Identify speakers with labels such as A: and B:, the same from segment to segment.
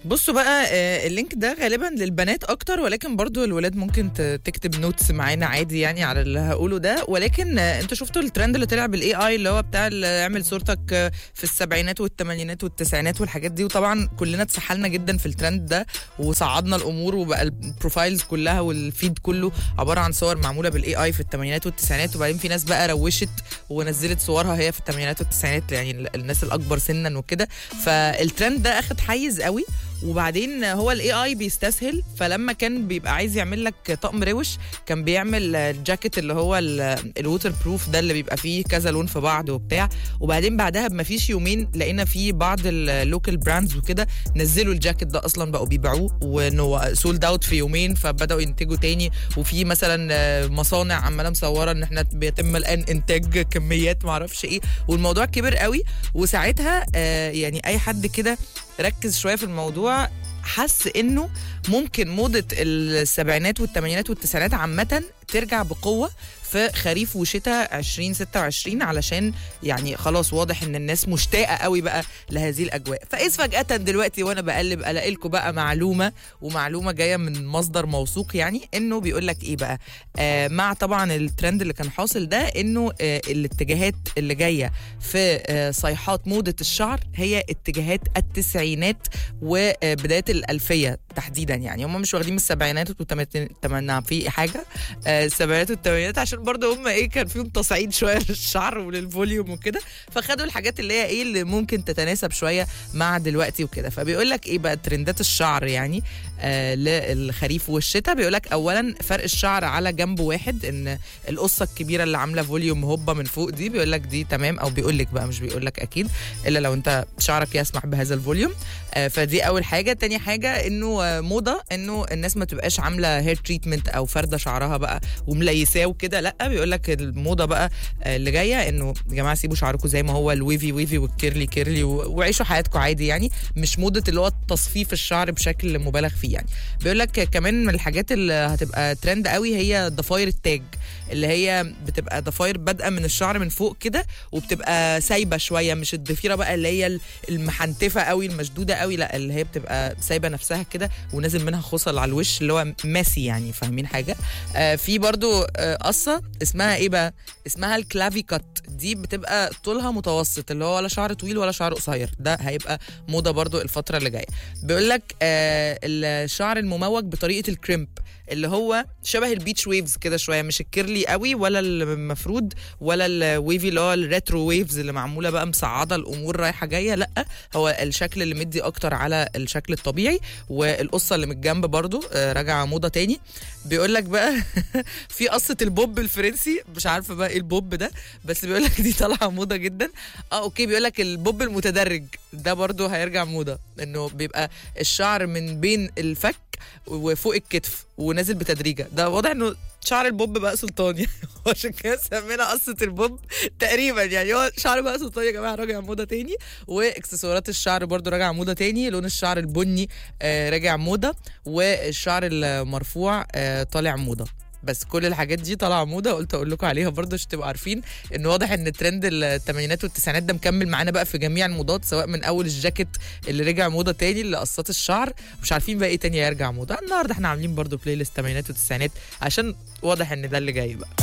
A: بصوا بقى آه، اللينك ده غالبا للبنات اكتر ولكن برضو الولاد ممكن ت- تكتب نوتس معانا عادي يعني على اللي هقوله ده ولكن آه، انتوا شفتوا الترند اللي طلع بالاي اي اللي هو بتاع اللي اعمل صورتك آه، في السبعينات والثمانينات والتسعينات والحاجات دي وطبعا كلنا اتسحلنا جدا في الترند ده وصعدنا الامور وبقى البروفايلز كلها والفيد كله عباره عن صور معموله بالاي اي في الثمانينات والتسعينات وبعدين في ناس بقى روشت ونزلت صورها هي في الثمانينات والتسعينات يعني ال- الناس الاكبر سنا وكده فالترند ده اخد حيز قوي وبعدين هو الاي اي بيستسهل فلما كان بيبقى عايز يعمل لك طقم روش كان بيعمل الجاكيت اللي هو الووتر بروف ده اللي بيبقى فيه كذا لون في بعض وبتاع وبعدين بعدها بما فيش يومين لقينا في بعض اللوكال براندز وكده نزلوا الجاكيت ده اصلا بقوا بيبيعوه وانه سولد اوت في يومين فبداوا ينتجوا تاني وفي مثلا آه، مصانع عماله مصوره ان احنا بيتم الان انتاج كميات معرفش ايه والموضوع كبر قوي وساعتها آه، يعني اي حد كده ركز شويه في الموضوع حس انه ممكن موضه السبعينات والثمانينات والتسعينات عامه ترجع بقوه في خريف وشتاء 2026 علشان يعني خلاص واضح ان الناس مشتاقه قوي بقى لهذه الاجواء فاذ فجاه دلوقتي وانا بقلب الاقي لكم بقى معلومه ومعلومه جايه من مصدر موثوق يعني انه بيقول لك ايه بقى آه مع طبعا الترند اللي كان حاصل ده انه آه الاتجاهات اللي جايه في آه صيحات موضه الشعر هي اتجاهات التسعينات وبدايه الالفيه تحديدا يعني هم مش واخدين من السبعينات والثمانينات في حاجه آه، السبعينات والثمانينات عشان برضه هم ايه كان فيهم تصعيد شويه للشعر وللفوليوم وكده فخدوا الحاجات اللي هي ايه اللي ممكن تتناسب شويه مع دلوقتي وكده فبيقول لك ايه بقى ترندات الشعر يعني آه للخريف والشتاء بيقول لك اولا فرق الشعر على جنب واحد ان القصه الكبيره اللي عامله فوليوم هوبا من فوق دي بيقول لك دي تمام او بيقول لك بقى مش بيقول لك اكيد الا لو انت شعرك يسمح بهذا الفوليوم آه فدي اول حاجه تاني حاجه انه آه، موضه انه الناس ما تبقاش عامله هير تريتمنت او فرده شعرها بقى ومليساه وكده لا بيقول لك الموضه بقى آه، اللي جايه انه يا جماعه سيبوا شعركم زي ما هو الويفي ويفي والكيرلي كيرلي و- وعيشوا حياتكم عادي يعني مش موضه اللي هو تصفيف الشعر بشكل مبالغ فيه يعني بيقول لك كمان من الحاجات اللي هتبقى ترند قوي هي ضفاير التاج اللي هي بتبقى ضفاير بادئه من الشعر من فوق كده وبتبقى سايبه شويه مش الضفيره بقى اللي هي المحنتفه قوي المشدوده قوي لا اللي هي بتبقى سايبه نفسها كده ونازل منها خصل على الوش اللي هو ماسي يعني فاهمين حاجه آه في برضو آه قصه اسمها ايه بقى اسمها الكلافي كات دي بتبقى طولها متوسط اللي هو ولا شعر طويل ولا شعر قصير ده هيبقى موضه برضو الفتره اللي جايه بيقول لك آه الشعر المموج بطريقه الكريمب اللي هو شبه البيتش ويفز كده شويه مش الكيرلي قوي ولا المفروض ولا الويفي اللي هو الريترو ويفز اللي معموله بقى مصعده الامور رايحه جايه لا هو الشكل اللي مدي اكتر على الشكل الطبيعي والقصه اللي من الجنب برضو آه، راجعه موضه تاني بيقول لك بقى في قصه البوب الفرنسي مش عارفه بقى ايه البوب ده بس بيقول لك دي طالعه موضه جدا اه اوكي بيقول لك البوب المتدرج ده برضو هيرجع موضه انه بيبقى الشعر من بين الفك وفوق الكتف ونازل بتدريجه ده واضح انه شعر البوب بقى سلطان يعني عشان كده سمينا قصه البوب تقريبا يعني هو شعر بقى سلطان يا جماعه راجع موضه تاني واكسسوارات الشعر برضو راجع موضه تاني لون الشعر البني آه راجع موضه والشعر المرفوع آه طالع موضه بس كل الحاجات دي طالعه موضه قلت اقول لكم عليها برضه عشان تبقوا عارفين ان واضح ان ترند الثمانينات والتسعينات ده مكمل معانا بقى في جميع الموضات سواء من اول الجاكيت اللي رجع موضه تاني لقصات الشعر مش عارفين بقى ايه تاني هيرجع موضه النهارده احنا عاملين برضه بلاي ليست ثمانينات وتسعينات عشان واضح ان ده اللي جاي بقى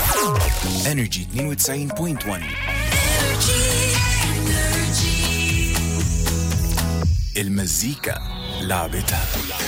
B: انرجي 92.1 المزيكا لعبتها